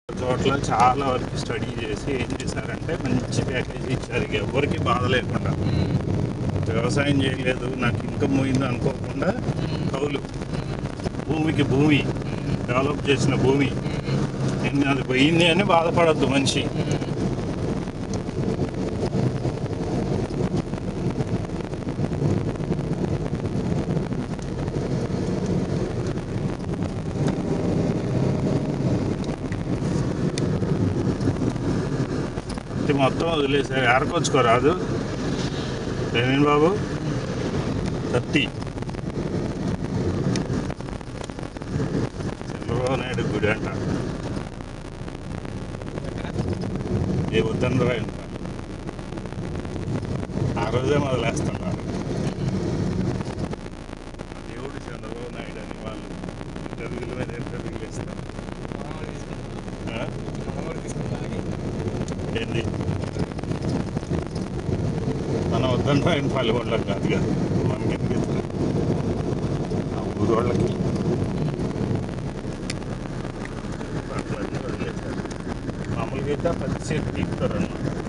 చోట్ల చాలా వరకు స్టడీ చేసి ఏం చేశారంటే మంచి ప్యాకేజీ ఇచ్చారు ఇక ఎవరికి బాధ లేకుండా వ్యవసాయం చేయలేదు నాకు ఇన్కమ్ పోయింది అనుకోకుండా కౌలు భూమికి భూమి డెవలప్ చేసిన భూమి నేను అది పోయింది అని బాధపడద్దు మనిషి ఇది మొత్తం వదిలేసారు ఆరకొచ్చుకోరాదు ఏమేం బాబు కత్తి చంద్రబాబు నాయుడు గుడి అంట ఏ వద్దని రాయంట ఆ రోజే మొదలేస్తున్నారు దేవుడు చంద్రబాబు నాయుడు అని వాళ్ళు ఇంటర్వ్యూల మీద ఇంటర్వ్యూలు ఇస్తారు ఆ? ఏంది మనం వద్దంటే ఆయన పాల్గొనలేం కాదు కాదు మనకి ఎందుకు ఇస్తారు ఆ ఊరు వాళ్ళకి అట్లా అని వదిలేశారు. మామూలుగా అయితే ఆ పచ్చి సీట్ తీపుతారు అన్నమాట